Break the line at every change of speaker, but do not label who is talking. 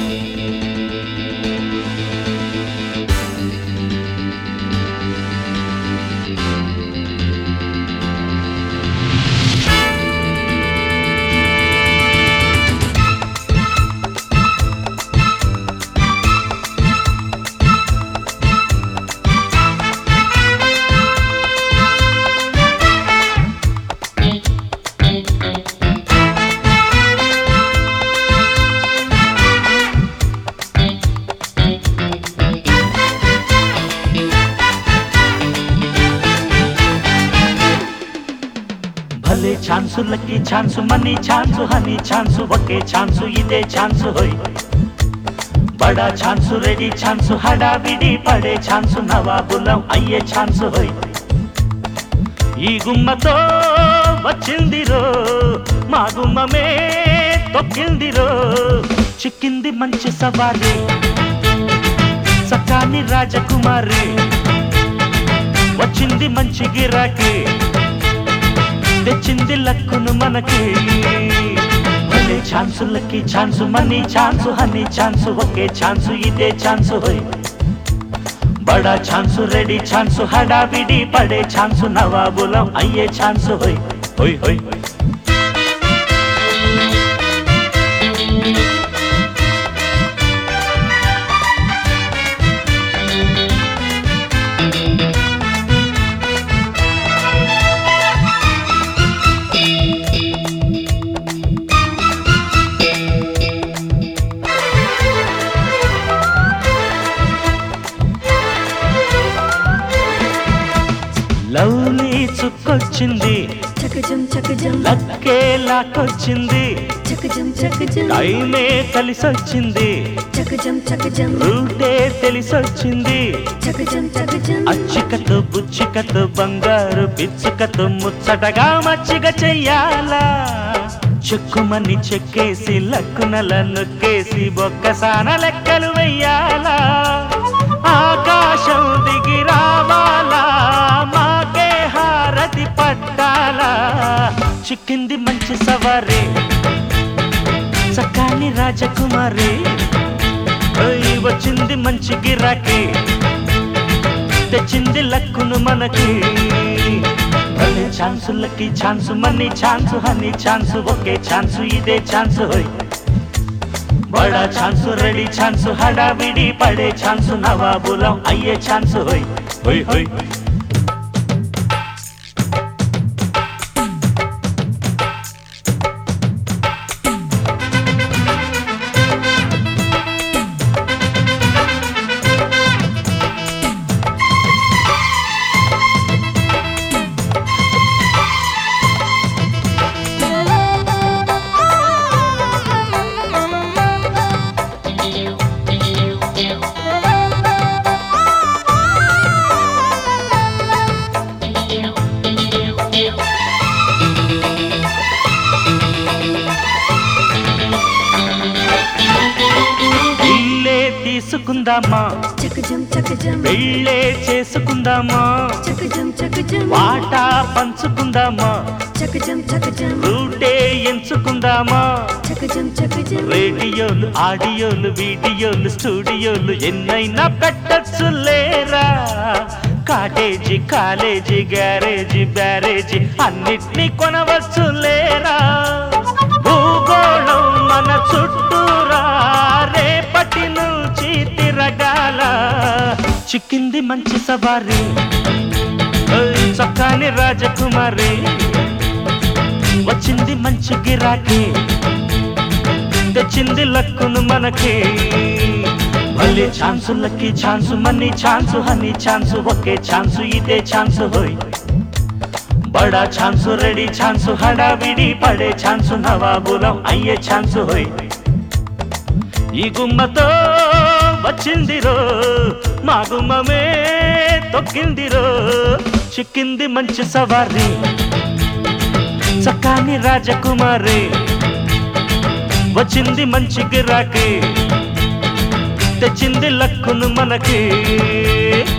భలే chance lucky chance money chance honey chance ఒకే chance ఇదే ఛాన్సు హోయ్ బడా ఛాన్సు రెడీ ఛాన్సు హడావిడి పడే ఛాన్సు నవాబులం అయ్యే ఛాన్సు హోయ్ ఈ గుమ్మతో వచ్చిందిరో మా గుమ్మమే తొక్కిందిరో చిక్కింది మంచి సవారి సకాని రాజకుమారి వచ్చింది మంచి గిరాకీ తెచ్చింది లక్కును మనకి భలే ఛాన్సులకి chance money chance honey chance ఒకే ఛాన్సు ఇదే ఛాన్సు హోయ్ బడా ఛాన్సు రెడీ ఛాన్సు హడావిడి పడే ఛాన్సు నవాబులం అయ్యే ఛాన్సు హోయ్ హోయ్ హోయ్ హోయ్ లవ్లీ చుక్కొచ్చింది
చకజం చకజం
లక్కే లాక్కొచ్చింది
చకజం చకజం
టైమే కలిసొచ్చింది
చకజం చకజం
రూటే తెలిసొచ్చింది
చకజం చకజం
అచ్చికతో బుచ్చికతో బంగారు పిచ్చుకతో ముచ్చటగా మచ్చిగ చెయ్యాలా చెక్కుమని చెక్కేసి లక్కునల నొక్కేసి ఒక్కసాన లెక్కలు వెయ్యాలా ఆకాశం దిగి రావాలా మాకే హారతి పట్టాలా చిక్కింది మంచి సవారీ చక్కాని రాజకుమారి ఓయ్ వచ్చింది మంచి గిరాకీ తెచ్చింది లక్కును మనకి భలే ఛాన్సులకి chance money chance honey chance ఒకే ఛాన్సు ఇదే ఛాన్సు హోయ్ బడా ఛాన్సు రెడీ ఛాన్సు హడావిడి పడే ఛాన్సు నవాబులం అయ్యే ఛాన్సు హోయ్ హోయ్ హోయ్ ఇల్లే తీసుకుందామా
చకజం చకజం
వెళ్ళే చేసుకుందామా
చకజం చకజం
వాటా పంచుకుందామా
చకజం చకజం
రూటే ఎంచుకుందామా
చకజం చకజం
రేడియోలు ఆడియోలు వీడియోలు స్టూడియోలు ఎన్నైనా పెట్టచ్చు లేరా కాటేజీ కాలేజీ గ్యారేజీ బ్యారేజీ అన్నిటినీ కొనవచ్చు లేరా భూగోళం మన చుట్టూరా రేపటి నుంచి తిరగాల చిక్కింది మంచి సవారీ ఓయ్ చక్కాని రాజకుమారి వచ్చింది మంచి గిరాకీ తెచ్చింది లక్కును మనకి భలే ఛాన్సులకి chance money chance honey chance ఒకే ఛాన్సు ఇదే ఛాన్సు హోయ్ బడా ఛాన్సు రెడీ ఛాన్సు హడావిడి పడే ఛాన్సు నవాబులం అయ్యే ఛాన్సు హోయ్ ఈ గుమ్మతో వచ్చిందిరో మా గుమ్మమే తొక్కిందిరో చిక్కింది మంచి సవారీ చక్కాని రాజకుమారి వచ్చింది మంచి గిరాకీ తెచ్చింది లక్కును మనకి